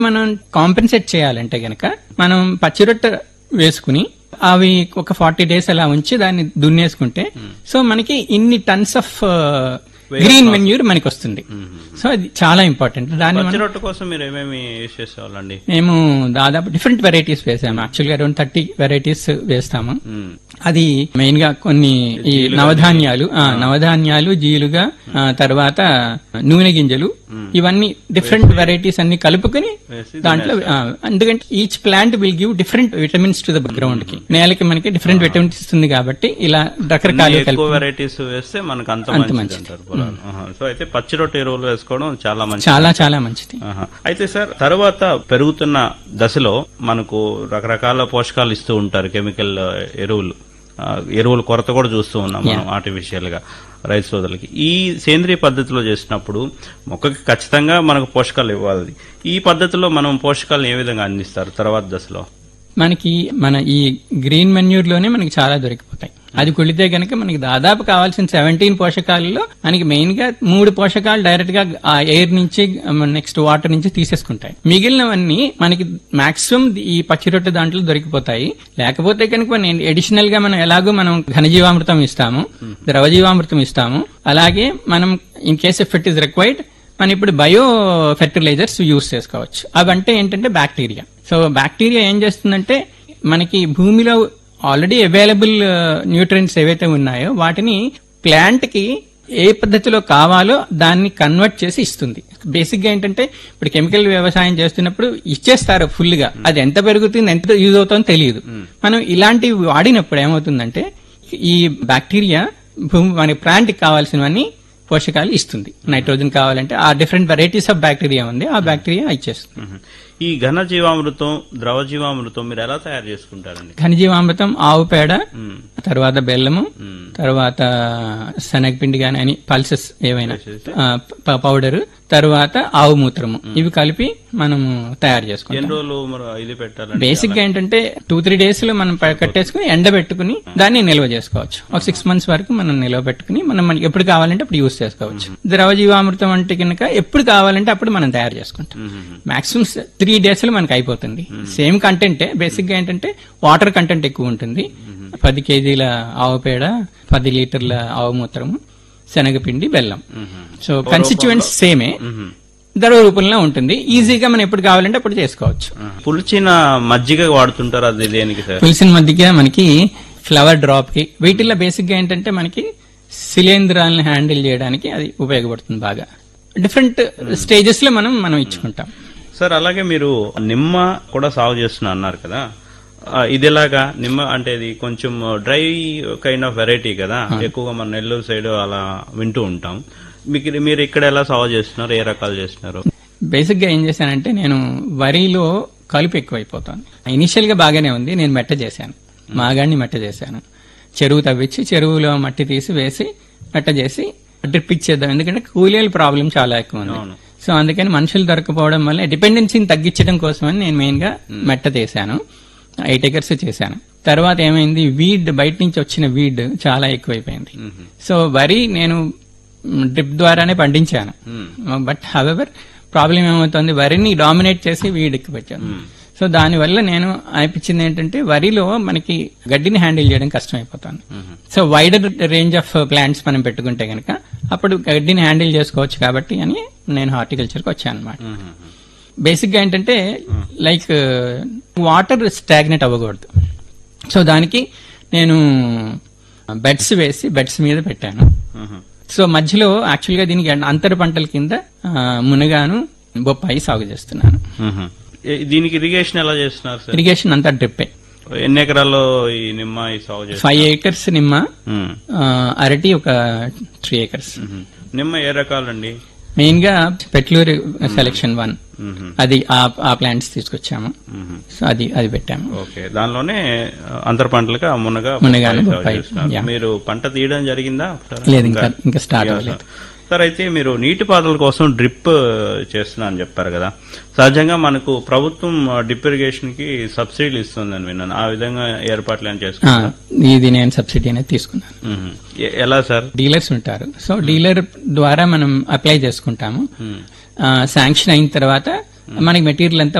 మనం కాంపెన్సేట్ చేయాలంటే గనక మనం పచ్చి రొట్టె వేసుకుని అవి ఒక ఫార్టీ డేస్ అలా ఉంచి దాన్ని దున్నేసుకుంటే సో మనకి ఇన్ని టన్స్ ఆఫ్ గ్రీన్ మెన్యూర్ మనకి వస్తుంది సో అది చాలా ఇంపార్టెంట్ దాన్ని మనం పచ్చి రొట్టె కోసం మీరు ఏమేమి యూజ్ చేసేవాళ్ళండి మేము దాదాపు డిఫరెంట్ వెరైటీస్ వేసాము యాక్చువల్గా అరౌండ్ థర్టీ వెరైటీస్ వేస్తాము మ్మ్. అది మెయిన్ గా కొన్ని ఈ నవధాన్యాలు ఆ, నవధాన్యాలు జీలుగా ఆ, తర్వాత నూనె గింజలు ఇవన్నీ డిఫరెంట్ వెరైటీస్ అన్ని కలుపుకొని వేసి దాంట్లో ఆ, ఎందుకంటే each plant will give different vitamins to the ground కి నేలకి మనకి డిఫరెంట్ విటమిన్స్ ఇస్తుంది కాబట్టి ఇలా రకరకాలు ఎక్కువ కలిపి వెరైటీస్ వేస్తే మనకు అంత అంత మంచిది మంచిది. అంటారు పొలాలు. ఆహా. సో అయితే పచ్చి రొట్టె ఎరువులు వేసుకోవడం చాలా మంచిది చాలా చాలా మంచిది ఆహా. అయితే సార్ తర్వాత పెరుగుతున్న దశలో మనకు రకరకాల పోషకాలు ఇస్తూ ఉంటారు కెమికల్ ఆ, ఎరువులు ఆ, ఎరువుల కొరత కూడా చూస్తూ ఉన్నాం మనం ఆర్టిఫిషియల్ గా రైతు సోదరులకి ఈ సేంద్రియ పద్ధతిలో చేసినప్పుడు మొక్కకి ఖచ్చితంగా మనకు పోషకాలు ఇవ్వాలి ఈ పద్ధతిలో మనం పోషకాలను ఏ విధంగా అందిస్తారు తర్వాత దశలో మనకి మన ఈ గ్రీన్ మెన్యూర్ లోనే మనకి చాలా దొరికిపోతాయి అది కుళితే గనక మనకి దాదాపు కావాల్సిన సెవెంటీన్ పోషకాలలో మనకి మెయిన్ గా మూడు పోషకాలు డైరెక్ట్ గా ఆ ఎయిర్ నుంచి నెక్స్ట్ వాటర్ నుంచి తీసేసుకుంటాయి మిగిలినవన్నీ మనకి మాక్సిమం ఈ పచ్చి రొట్టె దాంట్లో దొరికిపోతాయి లేకపోతే కనుక మనం ఎడిషనల్ గా మనం ఎలాగో మనం ఘనజీవామృతం ఇస్తాము ద్రవజీవామృతం ఇస్తాము అలాగే మనం in case if it is required మనం ఇప్పుడు బయో ఫెర్టిలైజర్స్ యూస్ చేసుకోవచ్చు అవంటే ఏంటంటే బ్యాక్టీరియా సో బ్యాక్టీరియా ఏం చేస్తుందంటే మనకి భూమిలో ఆల్రెడీ అవైలబుల్ న్యూట్రియన్స్ ఏవైతే ఉన్నాయో వాటిని ప్లాంట్ కి ఏ పద్ధతిలో కావాలో దాన్ని కన్వర్ట్ చేసి ఇస్తుంది బేసిక్ గా ఏంటంటే ఇప్పుడు కెమికల్ వ్యవసాయం చేస్తున్నప్పుడు ఇచ్చేస్తారు ఫుల్ గా అది ఎంత పెరుగుతుంది ఎంత యూజ్ అవుతుందో తెలియదు మనం ఇలాంటివి వాడినప్పుడు ఏమవుతుందంటే ఈ బ్యాక్టీరియా భూమి మన ప్లాంట్ కి కావాల్సినవన్నీ పోషకాలు ఇస్తుంది నైట్రోజన్ కావాలంటే ఆ డిఫరెంట్ వెరైటీస్ ఆఫ్ బ్యాక్టీరియా ఉంది ఆ బ్యాక్టీరియా ఇచ్చేస్తుంది మ్మ్. ఈ ఘన జీవామృతం ద్రవ జీవామృతం మీరు ఎలా తయారు చేసుకుంటారండి ఘనజీవామృతం ఆవు పేడ మ్మ్. తర్వాత బెల్లము మ్మ్. తర్వాత శనగపిండి గాని అని పల్సెస్ ఏవైనా వేసేసి? పౌడర్ తర్వాత ఆవు మూత్రము ఇవి కలిపి మనము తయారు చేసుకుంటాం ఎన్ని రోజులు మరి ఇది పెట్టాలండి బేసిక్ గా ఏంటంటే టూ త్రీ డేస్ లో మనం ప- కట్టేసుకుని ఎండబెట్టుకుని దాన్ని నిల్వ చేసుకోవచ్చు ఒక సిక్స్ మంత్స్ వరకు మనం నిల్వ పెట్టుకుని మనం మనకి ఎప్పుడు కావాలంటే అప్పుడు యూస్ చేసుకోవచ్చు ద్రవ జీవామృతం అంటే కనుక ఎప్పుడు కావాలంటే అప్పుడు మనం తయారు చేసుకుంటాం మ్మ్. మాక్సిమం త్రీ డేస్ లో మనకి అయిపోతుంది సేమ్ కంటెంటే బేసిక్ గా ఏంటంటే వాటర్ కంటెంట్ ఎక్కువ ఉంటుంది పది కేజీల ఆవు పేడ పది లీటర్ల ఆవు మూత్రము శనగపిండి బెల్లం మ్మ్. సో కన్స్టిట్యూయెంట్స్ సేమే మ్మ్. ద్రవ రూపంలో ఉంటుంది ఈజీగా మనం ఎప్పుడు కావాలంటే అప్పుడు చేసుకోవచ్చు పులిచిన మజ్జిగ వాడుతుంటారు అది దేనికి సార్ పులిసిన మధ్యగా మనకి ఫ్లవర్ డ్రాప్ కి వీటిల్లో బేసిక్ గా ఏంటంటే మనకి శిలేంధ్రాలను హ్యాండిల్ చేయడానికి అది ఉపయోగపడుతుంది బాగా డిఫరెంట్ స్టేజెస్ లో మనం మనం ఇచ్చుకుంటాం సార్ అలాగే మీరు నిమ్మ కూడా సాగు చేస్తున్నా అన్నారు కదా ఆ, ఇది ఎలాగా నిమ్మ అంటే ఇది కొంచెం డ్రై కైండ్ ఆఫ్ వెరైటీ కదా ఎక్కువగా మన నెల్లూరు సైడ్ అలా వింటూ ఉంటాం మీకు మీరు ఇక్కడ ఎలా సాగు చేస్తున్నారు ఏ రకాలు చేస్తున్నారు బేసిక్ గా ఏం చేశానంటే నేను వరిలో కలుపు ఎక్కువైపోతాను ఇనిషియల్ గా బాగానే ఉంది నేను మెట్ట చేశాను మాగాడిని మెట్ట చేశాను చెరువు తవ్వించి చెరువులో మట్టి తీసి వేసి మెట్ట చేసి డ్రిప్ ఇచ్చేద్దాం ఎందుకంటే కూలీల ప్రాబ్లం చాలా ఎక్కువ ఉంది అవును. సో అందుకని మనుషులు దొరకపోవడం వల్ల డిపెండెన్సీని తగ్గించడం కోసమని నేను మెయిన్ గా మెట్ట తీశాను ఎయిట్ ఎకర్స్ చేశాను తర్వాత ఏమైంది వీడ్ బయట నుంచి వచ్చిన వీడ్ చాలా ఎక్కువైపోయింది మ్మ్. సో వరి నేను డ్రిప్ ద్వారానే పండించాను మ్మ్. బట్ హవెవర్ ప్రాబ్లం ఏమవుతుంది వరిని డామినేట్ చేసి వీడికి పెట్టాను సో దానివల్ల నేను అనిపించింది ఏంటంటే వరిలో మనకి గడ్డిని హ్యాండిల్ చేయడం కష్టం అయిపోతుంది మ్మ్. So wider range of plants మనం పెట్టుకుంటే గనక అప్పుడు గడ్డిని హ్యాండిల్ చేసుకోవచ్చు కాబట్టి అని నేను హార్టికల్చర్కి వచ్చాను అనమాట మ్మ్. బేసిక్ గా ఏంటంటే లైక్ వాటర్ స్టాగ్నెట్ అవ్వకూడదు సో దానికి నేను బెడ్స్ వేసి బెడ్స్ మీద పెట్టాను మ్మ్. సో మధ్యలో యాక్చువల్ గా దీనికి అంతర పంటల కింద ఆ, మునగాను బొప్పాయి సాగు చేస్తున్నాను మ్మ్. ఏ- దీనికి ఇరిగేషన్ ఎలా చేస్తున్నారు సార్ ఇరిగేషన్ అంతా డ్రిప్పే ఎన్ని ఎకరాల్లో ఈ నిమ్మ ఈ సాగు చేస్తారు ఫైవ్ ఏకర్స్ నిమ్మ మ్మ్. ఆ, అరటి ఒక త్రీ ఏకర్స్ మ్మ్. నిమ్మ ఏ రకాలండి మెయిన్ గా పెట్లూరు సెలెక్షన్ వన్ మ్మ్. అది ఆ- ఆ ప్లాంట్స్ తీసుకొచ్చాము మ్మ్. సో అది అది పెట్టాము ఓకే దానిలోనే అంతర పంటలుగా మునగా మునగాను, సాగు బొప్పాయి. చేస్తున్నారు. యా. మీరు పంట తీయడం జరిగిందా ఒకసారి? లేదు ఇంకా ఇంకా స్టార్ట్ యా, అవ్వలేదు సార్. సార్ అయితే మీరు నీటిపారుదల కోసం డ్రిప్ చేస్తున్నా అని చెప్పారు కదా సహజంగా మనకు ప్రభుత్వం డ్రిప్ ఇరిగేషన్ కి సబ్సిడీలు ఇస్తుందని విన్నాను ఆ విధంగా ఏర్పాట్లు ఏమైనా ఆ, చేసుకుంటారు ఇది నేను సబ్సిడీ అనేది తీసుకున్నాను ఎలా సార్ డీలర్స్ ఉంటారు సో డీలర్ ద్వారా మనం అప్లై చేసుకుంటాము మ్మ్. శాంక్షన్ అయిన తర్వాత మనకి మెటీరియల్ అంతా